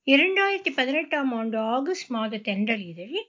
இரண்டாயிரத்தி பதினெட்டாம் ஆண்டு ஆகஸ்ட் மாத தென்றல் இதழில்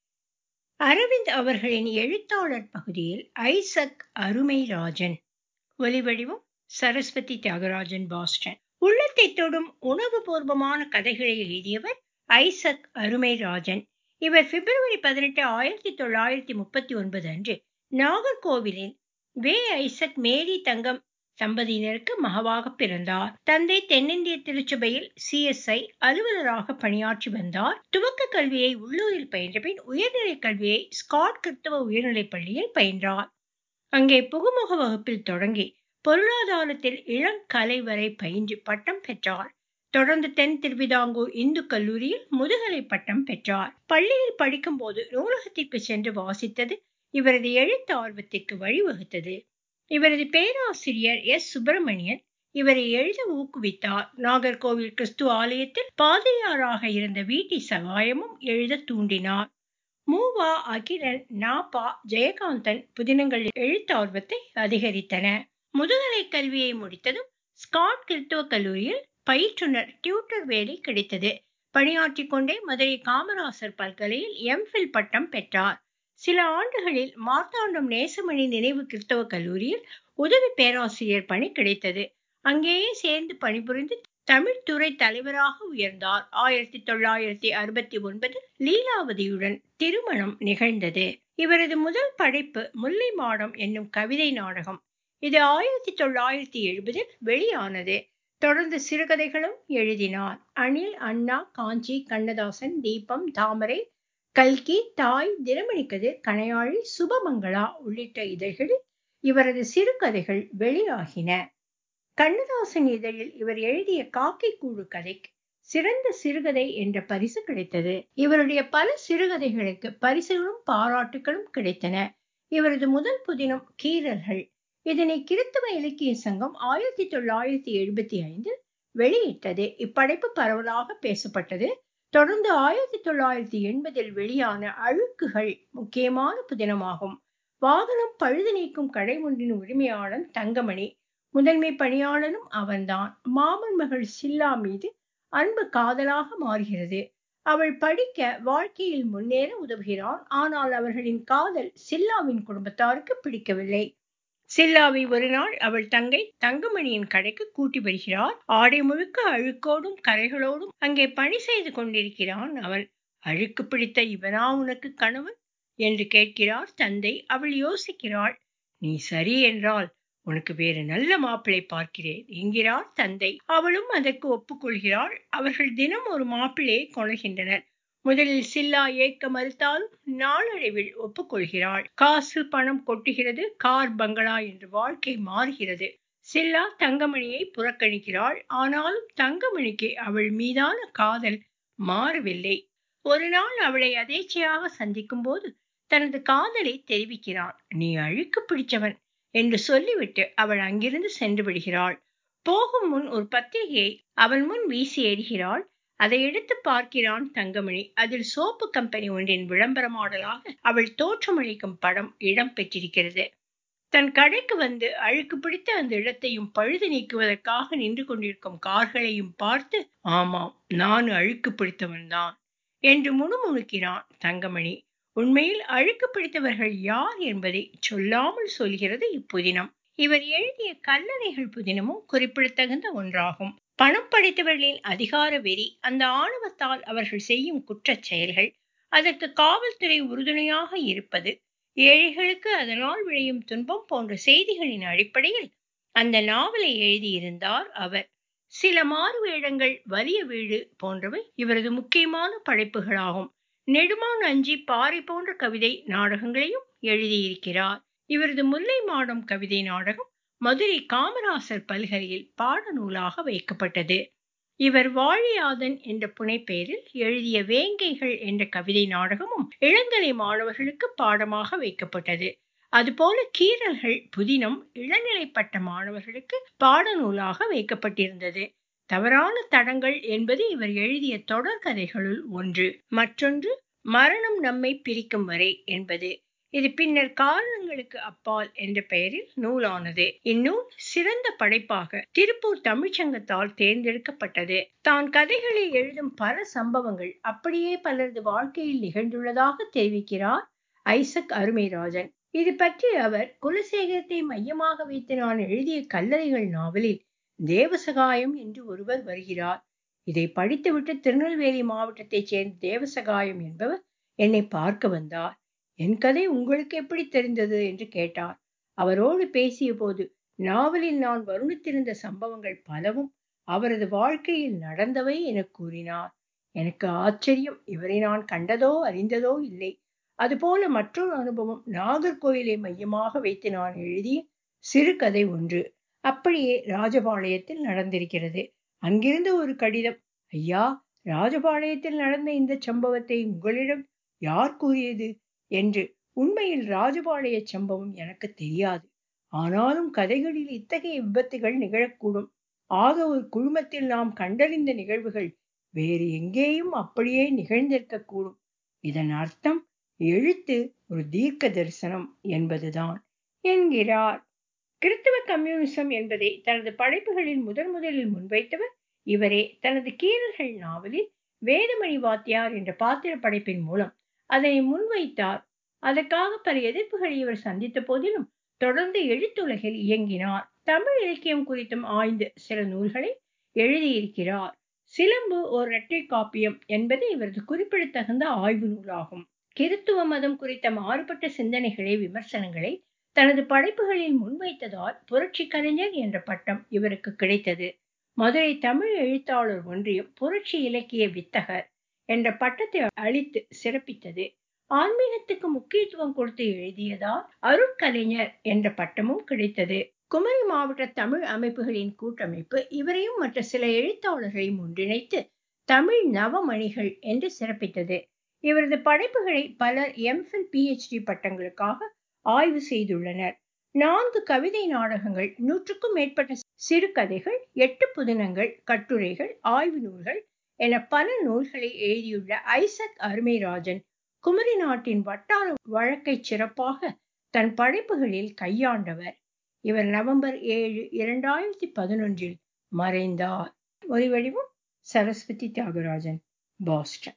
அரவிந்த் அவர்களின் எழுத்தாளர் பகுதியில் ஐசக் அருமைராஜன் ஒலிவடிவம் சரஸ்வதி தியாகராஜன் பாஸ்டன் உள்ளத்தை தொடும் உணவுபூர்வமான கதைகளை எழுதியவர் ஐசக் அருமைராஜன் இவர் பிப்ரவரி பதினெட்டு ஆயிரத்தி தொள்ளாயிரத்தி முப்பத்தி ஒன்பது அன்று நாகர்கோவிலின் வே ஐசக் மேரி தங்கம் தம்பதியினருக்கு மகவாக பிறந்தார் தந்தை தென்னிந்திய திருச்சபையில் சிஎஸ்ஐ அலுவலராக பணியாற்றி வந்தார் துவக்க கல்வியை உள்ளூரில் பயின்ற பின் உயர்நிலைக் கல்வியை ஸ்காட் கிறிஸ்தவ உயர்நிலைப் பள்ளியில் பயின்றார் அங்கே புகுமுக வகுப்பில் தொடங்கி பொருளாதாரத்தில் இளங்கலை வரை பயின்று பட்டம் பெற்றார் தொடர்ந்து தென் திருவிதாங்கூர் இந்து கல்லூரியில் முதுகலை பட்டம் பெற்றார் பள்ளியில் படிக்கும் போது நூலகத்திற்கு சென்று வாசித்தது இவரது எழுத்து ஆர்வத்திற்கு வழிவகுத்தது இவரது பேராசிரியர் எஸ் சுப்பிரமணியன் இவரை எழுத ஊக்குவித்தார் நாகர்கோவில் கிறிஸ்துவ ஆலயத்தில் பாதிரியாராக இருந்த வீட்டி சகாயமும் எழுத தூண்டினார் மூவா அகிலன் நாபா ஜெயகாந்தன் புதினங்கள் எழுத்தார்வத்தை அதிகரித்தன முதுகலை கல்வியை முடித்ததும் ஸ்காட் கிறிஸ்துவ கல்லூரியில் பயிற்றுனர் டியூட்டர் வேலை கிடைத்தது பணியாற்றிக் கொண்டே மதுரை காமராசர் பல்கலையில் எம்ஃபில் பட்டம் பெற்றார் சில ஆண்டுகளில் மார்த்தாண்டம் நேசமணி நினைவு கிறிஸ்தவ கல்லூரியில் உதவி பேராசிரியர் பணி கிடைத்தது அங்கேயே சேர்ந்து பணிபுரிந்து தமிழ்துறை தலைவராக உயர்ந்தார் ஆயிரத்தி தொள்ளாயிரத்தி அறுபத்தி ஒன்பதில் லீலாவதியுடன் திருமணம் நிகழ்ந்தது இவரது முதல் படைப்பு முல்லை மாடம் என்னும் கவிதை நாடகம் இது ஆயிரத்தி தொள்ளாயிரத்தி எழுபதில் வெளியானது தொடர்ந்து சிறுகதைகளும் எழுதினார் அனில் அண்ணா காஞ்சி கண்ணதாசன் தீபம் தாமரை கல்கி தாய் தினமணிக்கதிர் கணையாழி சுபமங்களா உள்ளிட்ட இதழ்களில் இவரது சிறுகதைகள் வெளியாகின கண்ணதாசன் இதழில் இவர் எழுதிய காக்கை கூடு கதைக்கு சிறந்த சிறுகதை என்ற பரிசு கிடைத்தது இவருடைய பல சிறுகதைகளுக்கு பரிசுகளும் பாராட்டுகளும் கிடைத்தன இவரது முதல் புதினம் கீரல்கள் இதனை கிறித்தவ இலக்கிய சங்கம் ஆயிரத்தி தொள்ளாயிரத்தி எழுபத்தி ஐந்தில் வெளியிட்டது இப்படைப்பு பரவலாக பேசப்பட்டது தொடர்ந்து ஆயிரத்தி தொள்ளாயிரத்தி எண்பதில் வெளியான அழுக்குகள் முக்கியமான புதினமாகும் வாகனம் பழுது நீக்கும் கடை ஒன்றின் உரிமையாளன் தங்கமணி முதன்மை பணியாளனும் அவன்தான் மாமன் மகள் சில்லா மீது அன்பு காதலாக மாறுகிறது அவள் படிக்க வாழ்க்கையில் முன்னேற உதவுகிறான் ஆனால் அவர்களின் காதல் சில்லாவின் குடும்பத்தாருக்கு பிடிக்கவில்லை சில்லாவை ஒரு நாள் அவள் தங்கை தங்கமணியின் கடைக்கு கூட்டி வருகிறார் ஆடை முழுக்க அழுக்கோடும் கரைகளோடும் அங்கே பணி செய்து கொண்டிருக்கிறான் அவன் அழுக்கு பிடித்த இவனா உனக்கு கணவன் என்று கேட்கிறார் தந்தை அவள் யோசிக்கிறாள் நீ சரி என்றால் உனக்கு வேறு நல்ல மாப்பிளை பார்க்கிறேன் என்கிறார் தந்தை அவளும் அதற்கு ஒப்புக்கொள்கிறாள் அவர்கள் தினம் ஒரு மாப்பிள்ளையை கொள்கின்றனர் முதலில் சில்லா ஏற்க மறுத்தாலும் நாளடைவில் ஒப்புக்கொள்கிறாள் காசு பணம் கொட்டுகிறது கார் பங்களா என்று வாழ்க்கை மாறுகிறது சில்லா தங்கமணியை புறக்கணிக்கிறாள் ஆனாலும் தங்கமணிக்கு அவள் மீதான காதல் மாறவில்லை ஒரு நாள் அவளை அதேச்சையாக சந்திக்கும் போது தனது காதலை தெரிவிக்கிறான் நீ அழுக்கு பிடிச்சவன் என்று சொல்லிவிட்டு அவள் அங்கிருந்து சென்று விடுகிறாள் போகும் முன் ஒரு பத்திரிகையை அவன் முன் வீசி எறிகிறாள் அதை எடுத்து பார்க்கிறான் தங்கமணி அதில் சோப்பு கம்பெனி ஒன்றின் விளம்பர மாடலாக அவள் தோற்றமளிக்கும் படம் இடம் பெற்றிருக்கிறது தன் கடைக்கு வந்து அழுக்கு பிடித்த அந்த இடத்தையும் பழுது நீக்குவதற்காக நின்று கொண்டிருக்கும் கார்களையும் பார்த்து ஆமாம் நான் அழுக்கு பிடித்தவன்தான் என்று முணுமுணுக்கிறான் தங்கமணி உண்மையில் அழுக்கு பிடித்தவர்கள் யார் என்பதை சொல்லாமல் சொல்கிறது இப்புதினம் இவர் எழுதிய கல்லறைகள் புதினமும் குறிப்பிடத்தகுந்த ஒன்றாகும் பணம் படைத்தவர்களின் அதிகார வெறி அந்த ஆணவத்தால் அவர்கள் செய்யும் குற்றச் செயல்கள் அதற்கு காவல்துறை உறுதுணையாக இருப்பது ஏழைகளுக்கு அதனால் விளையும் துன்பம் போன்ற செய்திகளின் அடிப்படையில் அந்த நாவலை எழுதியிருந்தார் அவர் சில மாறுவேடங்கள் வலிய வீடு போன்றவை இவரது முக்கியமான படைப்புகளாகும் நெடுமான் அஞ்சி பாறை போன்ற கவிதை நாடகங்களையும் எழுதியிருக்கிறார் இவரது முல்லை மாடம் கவிதை நாடகம் மதுரை காமராசர் பல்கலையில் பாடநூலாக வைக்கப்பட்டது இவர் வாழியாதன் என்ற புனைப்பெயரில் எழுதிய வேங்கைகள் என்ற கவிதை நாடகமும் இளங்கலை மாணவர்களுக்கு பாடமாக வைக்கப்பட்டது அதுபோல கீரல்கள் புதினம் இளநிலைப்பட்ட மாணவர்களுக்கு பாடநூலாக வைக்கப்பட்டிருந்தது தவறான தடங்கள் என்பது இவர் எழுதிய தொடர்கதைகளுள் ஒன்று மற்றொன்று மரணம் நம்மை பிரிக்கும் வரை என்பது இது பின்னர் காரணங்களுக்கு அப்பால் என்ற பெயரில் நூலானது இந்நூல் சிறந்த படைப்பாக திருப்பூர் தமிழ்ச்சங்கத்தால் தேர்ந்தெடுக்கப்பட்டது தான் கதைகளை எழுதும் பல சம்பவங்கள் அப்படியே பலரது வாழ்க்கையில் நிகழ்ந்துள்ளதாக தெரிவிக்கிறார் ஐசக் அருமைராஜன் இது பற்றி அவர் குலசேகரத்தை மையமாக வைத்து நான் எழுதிய கல்லறைகள் நாவலில் தேவசகாயம் என்று ஒருவர் வருகிறார் இதை படித்துவிட்டு திருநெல்வேலி மாவட்டத்தைச் சேர்ந்த தேவசகாயம் என்பவர் என்னை பார்க்க வந்தார் என் கதை உங்களுக்கு எப்படி தெரிந்தது என்று கேட்டார் அவரோடு பேசிய போது நாவலில் நான் வருணித்திருந்த சம்பவங்கள் பலவும் அவரது வாழ்க்கையில் நடந்தவை என கூறினார் எனக்கு ஆச்சரியம் இவரை நான் கண்டதோ அறிந்ததோ இல்லை அதுபோல மற்றொரு அனுபவம் நாகர்கோயிலை மையமாக வைத்து நான் எழுதிய சிறுகதை ஒன்று அப்படியே ராஜபாளையத்தில் நடந்திருக்கிறது அங்கிருந்த ஒரு கடிதம் ஐயா ராஜபாளையத்தில் நடந்த இந்த சம்பவத்தை உங்களிடம் யார் கூறியது என்று உண்மையில் ராஜபாளைய சம்பவம் எனக்கு தெரியாது ஆனாலும் கதைகளில் இத்தகைய விபத்துகள் நிகழக்கூடும் ஆக ஒரு குழுமத்தில் நாம் கண்டறிந்த நிகழ்வுகள் வேறு எங்கேயும் அப்படியே நிகழ்ந்திருக்கக்கூடும் இதன் அர்த்தம் எழுத்து ஒரு தீர்க்க தரிசனம் என்பதுதான் என்கிறார் கிறிஸ்தவ கம்யூனிசம் என்பதை தனது படைப்புகளில் முதன் முதலில் முன்வைத்தவர் இவரே தனது கீரல்கள் நாவலில் வேதமணி வாத்தியார் என்ற பாத்திர படைப்பின் மூலம் அதனை முன்வைத்தார் அதற்காக பல எதிர்ப்புகளை இவர் சந்தித்த போதிலும் தொடர்ந்து எழுத்துலகில் இயங்கினார் தமிழ் இலக்கியம் குறித்தும் ஆய்ந்து சில நூல்களை எழுதியிருக்கிறார் சிலம்பு ஒரு இரட்டை காப்பியம் என்பது இவரது குறிப்பிடத்தகுந்த ஆய்வு நூலாகும் கிறித்துவ மதம் குறித்த மாறுபட்ட சிந்தனைகளை விமர்சனங்களை தனது படைப்புகளில் முன்வைத்ததால் புரட்சி கலைஞர் என்ற பட்டம் இவருக்கு கிடைத்தது மதுரை தமிழ் எழுத்தாளர் ஒன்றியம் புரட்சி இலக்கிய வித்தகர் என்ற பட்டத்தை அளித்து சிறப்பித்தது ஆன்மீகத்துக்கு முக்கியத்துவம் கொடுத்து எழுதியதால் அருட்கலைஞர் என்ற பட்டமும் கிடைத்தது குமரி மாவட்ட தமிழ் அமைப்புகளின் கூட்டமைப்பு இவரையும் மற்ற சில எழுத்தாளர்களையும் ஒன்றிணைத்து தமிழ் நவமணிகள் என்று சிறப்பித்தது இவரது படைப்புகளை பலர் எம்ஃபில் பிஹெச்டி பட்டங்களுக்காக ஆய்வு செய்துள்ளனர் நான்கு கவிதை நாடகங்கள் நூற்றுக்கும் மேற்பட்ட சிறுகதைகள் எட்டு புதினங்கள் கட்டுரைகள் ஆய்வு நூல்கள் என பல நூல்களை எழுதியுள்ள ஐசக் அருமைராஜன் குமரி நாட்டின் வட்டார வழக்கை சிறப்பாக தன் படைப்புகளில் கையாண்டவர் இவர் நவம்பர் ஏழு இரண்டாயிரத்தி பதினொன்றில் மறைந்தார் ஒலிவடிவம் சரஸ்வதி தியாகராஜன் பாஸ்டன்